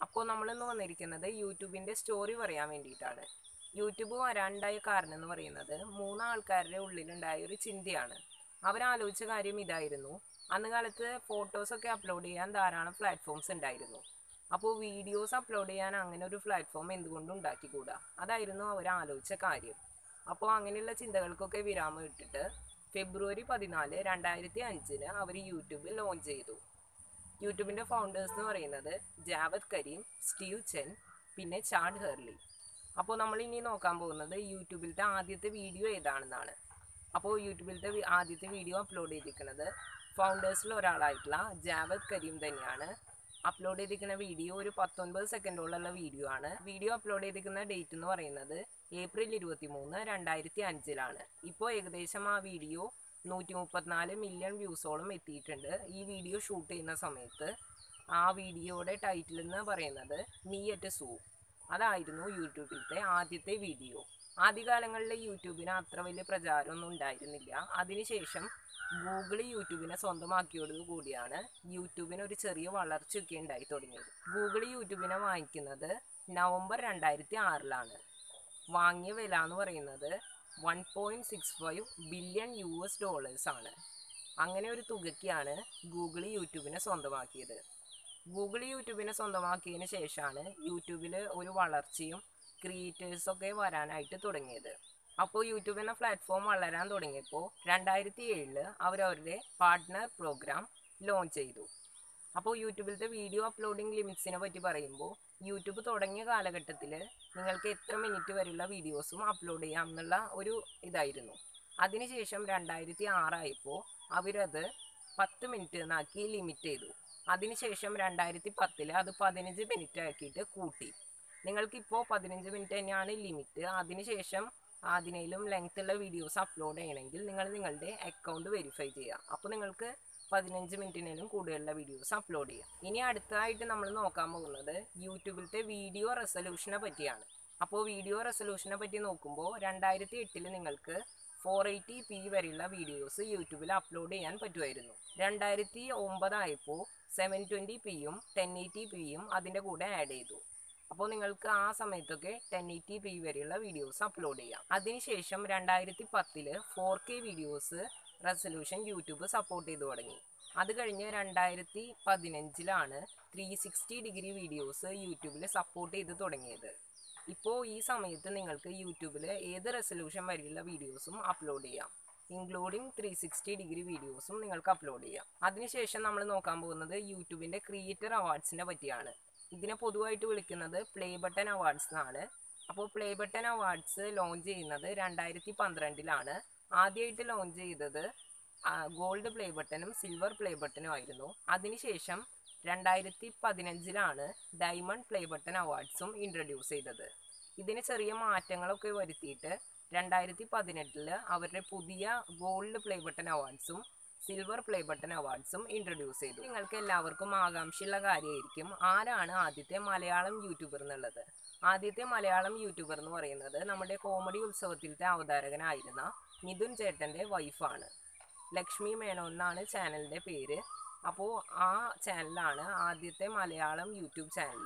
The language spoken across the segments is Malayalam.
അപ്പോൾ നമ്മളിന്ന് വന്നിരിക്കുന്നത് യൂട്യൂബിൻ്റെ സ്റ്റോറി പറയാൻ വേണ്ടിയിട്ടാണ് യൂട്യൂബ് വരാനുണ്ടായ കാരണം എന്ന് പറയുന്നത് മൂന്ന് ആൾക്കാരുടെ ഉള്ളിലുണ്ടായ ഒരു ചിന്തയാണ് അവരാലോചിച്ച കാര്യം ഇതായിരുന്നു അന്ന് കാലത്ത് ഫോട്ടോസൊക്കെ അപ്ലോഡ് ചെയ്യാൻ ധാരാളം പ്ലാറ്റ്ഫോംസ് ഉണ്ടായിരുന്നു അപ്പോൾ വീഡിയോസ് അപ്ലോഡ് ചെയ്യാൻ അങ്ങനെ ഒരു പ്ലാറ്റ്ഫോം എന്തുകൊണ്ട് ഉണ്ടാക്കിക്കൂടാ അതായിരുന്നു അവർ ആലോചിച്ച കാര്യം അപ്പോൾ അങ്ങനെയുള്ള ചിന്തകൾക്കൊക്കെ വിരാമം ഇട്ടിട്ട് ഫെബ്രുവരി പതിനാല് രണ്ടായിരത്തി അഞ്ചിന് അവർ യൂട്യൂബ് ലോഞ്ച് ചെയ്തു യൂട്യൂബിൻ്റെ ഫൗണ്ടേഴ്സ് എന്ന് പറയുന്നത് ജാവദ് കരീം സ്റ്റീവ് ചെൻ പിന്നെ ചാഡ് ഹെർലി അപ്പോൾ നമ്മൾ ഇനി നോക്കാൻ പോകുന്നത് യൂട്യൂബിലത്തെ ആദ്യത്തെ വീഡിയോ ഏതാണെന്നാണ് അപ്പോൾ യൂട്യൂബിലത്തെ വി- ആദ്യത്തെ വീഡിയോ അപ്ലോഡ് ചെയ്തിരിക്കുന്നത് ഫൗണ്ടേഴ്സിൽ ഒരാളായിട്ടുള്ള ജാവദ് കരീം തന്നെയാണ് അപ്ലോഡ് ചെയ്തിരിക്കുന്ന വീഡിയോ ഒരു പത്തൊൻപത് സെക്കൻഡോളമുള്ള വീഡിയോ ആണ് വീഡിയോ അപ്ലോഡ് ചെയ്തിരിക്കുന്ന ഡേറ്റ് എന്ന് പറയുന്നത് ഏപ്രിൽ ഇരുപത്തി മൂന്ന് രണ്ടായിരത്തി അഞ്ചിലാണ് ഇപ്പോൾ ഏകദേശം ആ വീഡിയോ നൂറ്റി മുപ്പത്തിനാല് മില്യൺ വ്യൂസോളം എത്തിയിട്ടുണ്ട് ഈ വീഡിയോ ഷൂട്ട് ചെയ്യുന്ന സമയത്ത് ആ വീഡിയോയുടെ ടൈറ്റിൽ എന്ന് പറയുന്നത് നീ അറ്റ് സൂ അതായിരുന്നു യൂട്യൂബിലത്തെ ആദ്യത്തെ വീഡിയോ ആദ്യകാലങ്ങളിൽ യൂട്യൂബിന് അത്ര വലിയ പ്രചാരമൊന്നും ഉണ്ടായിരുന്നില്ല അതിനുശേഷം ഗൂഗിൾ യൂട്യൂബിനെ സ്വന്തമാക്കിയോട് കൂടിയാണ് യൂട്യൂബിന് ഒരു ചെറിയ വളർച്ചയൊക്കെ ഉണ്ടായി തുടങ്ങിയത് ഗൂഗിൾ യൂട്യൂബിനെ വാങ്ങിക്കുന്നത് നവംബർ രണ്ടായിരത്തി ആറിലാണ് വാങ്ങിയ വില എന്ന് പറയുന്നത് one point six five billion U S dollars ആണ് അങ്ങനെ ഒരു തുകയ്ക്കാണ് ഗൂഗിൾ യൂട്യൂബിനെ സ്വന്തമാക്കിയത് ഗൂഗിൾ യൂട്യൂബിനെ സ്വന്തമാക്കിയതിന് ശേഷമാണ് യൂട്യൂബിൽ ഒരു വളർച്ചയും ക്രിയേറ്റേഴ്സൊക്കെ വരാനായിട്ട് തുടങ്ങിയത് അപ്പോൾ യൂട്യൂബ് എന്ന പ്ലാറ്റ്ഫോം വളരാൻ തുടങ്ങിയപ്പോൾ രണ്ടായിരത്തി ഏഴില് അവരവരുടെ പാർട്ട്ണർ പ്രോഗ്രാം ലോഞ്ച് ചെയ്തു അപ്പോൾ യൂട്യൂബിലത്തെ വീഡിയോ അപ്ലോഡിംഗ് ലിമിറ്റ്സിനെ പറ്റി പറയുമ്പോൾ യൂട്യൂബ് തുടങ്ങിയ കാലഘട്ടത്തിൽ നിങ്ങൾക്ക് എത്ര മിനിറ്റ് വരെയുള്ള വീഡിയോസും അപ്ലോഡ് ചെയ്യാം എന്നുള്ള ഒരു ഇതായിരുന്നു അതിനുശേഷം രണ്ടായിരത്തി ആറായപ്പോൾ അവരത് പത്ത് മിനിറ്റ് എന്നാക്കി ലിമിറ്റ് ചെയ്തു അതിനുശേഷം രണ്ടായിരത്തി പത്തിൽ അത് പതിനഞ്ച് മിനിറ്റ് ആക്കിയിട്ട് കൂട്ടി നിങ്ങൾക്കിപ്പോൾ പതിനഞ്ച് മിനിറ്റ് തന്നെയാണ് ലിമിറ്റ് അതിനുശേഷം അതിനേലും ലെങ്ത് ഉള്ള വീഡിയോസ് അപ്ലോഡ് ചെയ്യണമെങ്കിൽ നിങ്ങൾ നിങ്ങളുടെ അക്കൗണ്ട് വെരിഫൈ ചെയ്യുക അപ്പോൾ നിങ്ങൾക്ക് പതിനഞ്ച് മിനിറ്റിനേലും കൂടുതലുള്ള വീഡിയോസ് അപ്ലോഡ് ചെയ്യാം ഇനി അടുത്തതായിട്ട് നമ്മൾ നോക്കാൻ പോകുന്നത് യൂട്യൂബിലത്തെ വീഡിയോ റെസൊല്യൂഷനെ പറ്റിയാണ് അപ്പോൾ വീഡിയോ റെസൊല്യൂഷനെ പറ്റി നോക്കുമ്പോൾ രണ്ടായിരത്തി എട്ടിൽ നിങ്ങൾക്ക് ഫോർ എയ്റ്റി പി വരെയുള്ള വീഡിയോസ് യൂട്യൂബിൽ അപ്ലോഡ് ചെയ്യാൻ പറ്റുമായിരുന്നു രണ്ടായിരത്തി ഒമ്പതായപ്പോൾ സെവൻ ട്വൻറ്റി പിയും ടെൻ എയ്റ്റി പിയും അതിൻ്റെ കൂടെ ആഡ് ചെയ്തു അപ്പോൾ നിങ്ങൾക്ക് ആ സമയത്തൊക്കെ ടെൻ എയ്റ്റി പി വരെയുള്ള വീഡിയോസ് അപ്ലോഡ് ചെയ്യാം അതിനുശേഷം രണ്ടായിരത്തി പത്തില് four K videos resolution YouTube support ചെയ്തു തുടങ്ങി അത് കഴിഞ്ഞ് രണ്ടായിരത്തി പതിനഞ്ചിലാണ് ത്രീ സിക്സ്റ്റി ഡിഗ്രി വീഡിയോസ് യൂട്യൂബിൽ സപ്പോർട്ട് ചെയ്ത് തുടങ്ങിയത് ഇപ്പോൾ ഈ സമയത്ത് നിങ്ങൾക്ക് യൂട്യൂബിൽ ഏത് റെസൊല്യൂഷൻ വരെയുള്ള വീഡിയോസും അപ്ലോഡ് ചെയ്യാം ഇൻക്ലൂഡിങ് ത്രീ സിക്സ്റ്റി ഡിഗ്രി വീഡിയോസും നിങ്ങൾക്ക് അപ്ലോഡ് ചെയ്യാം അതിനുശേഷം നമ്മൾ നോക്കാൻ പോകുന്നത് യൂട്യൂബിൻ്റെ ക്രിയേറ്റർ അവാർഡ്സിനെ പറ്റിയാണ് ഇതിനെ പൊതുവായിട്ട് വിളിക്കുന്നത് പ്ലേ ബട്ടൺ അവാർഡ്സ് എന്നാണ് അപ്പോൾ പ്ലേ ബട്ടൺ അവാർഡ്സ് ലോഞ്ച് ചെയ്യുന്നത് രണ്ടായിരത്തി പന്ത്രണ്ടിലാണ് ആദ്യമായിട്ട് ലോഞ്ച് ചെയ്തത് ഗോൾഡ് പ്ലേ ബട്ടണും സിൽവർ പ്ലേ ബട്ടണും ആയിരുന്നു അതിനുശേഷം രണ്ടായിരത്തി പതിനഞ്ചിലാണ് ഡയമണ്ട് പ്ലേ ബട്ടൺ അവാർഡ്സും ഇൻട്രൊഡ്യൂസ് ചെയ്തത് ഇതിന് ചെറിയ മാറ്റങ്ങളൊക്കെ വരുത്തിയിട്ട് രണ്ടായിരത്തി പതിനെട്ടില് അവരുടെ പുതിയ ഗോൾഡ് പ്ലേ ബട്ടൺ അവാർഡ്സും സിൽവർ പ്ലേ ബട്ടൺ അവാർഡ്സും ഇൻട്രൊഡ്യൂസ് ചെയ്തു നിങ്ങൾക്ക് എല്ലാവർക്കും ആകാംക്ഷയുള്ള കാര്യമായിരിക്കും ആരാണ് ആദ്യത്തെ മലയാളം യൂട്യൂബർ എന്നുള്ളത് ആദ്യത്തെ മലയാളം യൂട്യൂബർ എന്ന് പറയുന്നത് നമ്മുടെ കോമഡി ഉത്സവത്തിലത്തെ അവതാരകനായിരുന്ന മിഥുൻ ചേട്ടൻ്റെ വൈഫാണ് ലക്ഷ്മി മേനോൻ എന്നാണ് ചാനലിൻ്റെ പേര് അപ്പോൾ ആ ചാനലാണ് ആദ്യത്തെ മലയാളം യൂട്യൂബ് ചാനൽ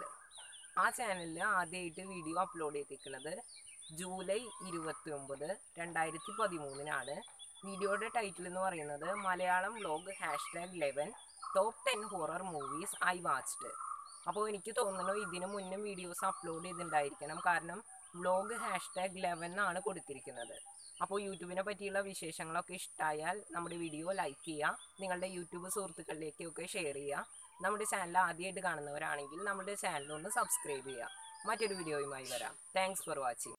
ആ ചാനലിൽ ആദ്യമായിട്ട് വീഡിയോ അപ്ലോഡ് ചെയ്തിരിക്കുന്നത് ജൂലൈ ഇരുപത്തി ഒമ്പത് രണ്ടായിരത്തി പതിമൂന്നിനാണ് വീഡിയോയുടെ ടൈറ്റിൽ എന്ന് പറയുന്നത് Malayalam vlog hashtag eleven top ten horror movies I watched അപ്പോൾ എനിക്ക് തോന്നുന്നു ഇതിന് മുന്നും വീഡിയോസ് അപ്ലോഡ് ചെയ്തിട്ടുണ്ടായിരിക്കണം കാരണം വ്ലോഗ് ഹാഷ്ടാഗ് ലെവൻ എന്നാണ് കൊടുത്തിരിക്കുന്നത് അപ്പോൾ യൂട്യൂബിനെ പറ്റിയുള്ള വിശേഷങ്ങളൊക്കെ ഇഷ്ടമായാൽ നമ്മുടെ വീഡിയോ ലൈക്ക് ചെയ്യുക നിങ്ങളുടെ യൂട്യൂബ് സുഹൃത്തുക്കളിലേക്കൊക്കെ ഷെയർ ചെയ്യുക നമ്മുടെ ചാനൽ ആദ്യമായിട്ട് കാണുന്നവരാണെങ്കിൽ നമ്മുടെ ചാനൽ ഒന്ന് സബ്സ്ക്രൈബ് ചെയ്യുക മറ്റൊരു വീഡിയോയുമായി വരാം താങ്ക്സ് ഫോർ വാച്ചിങ്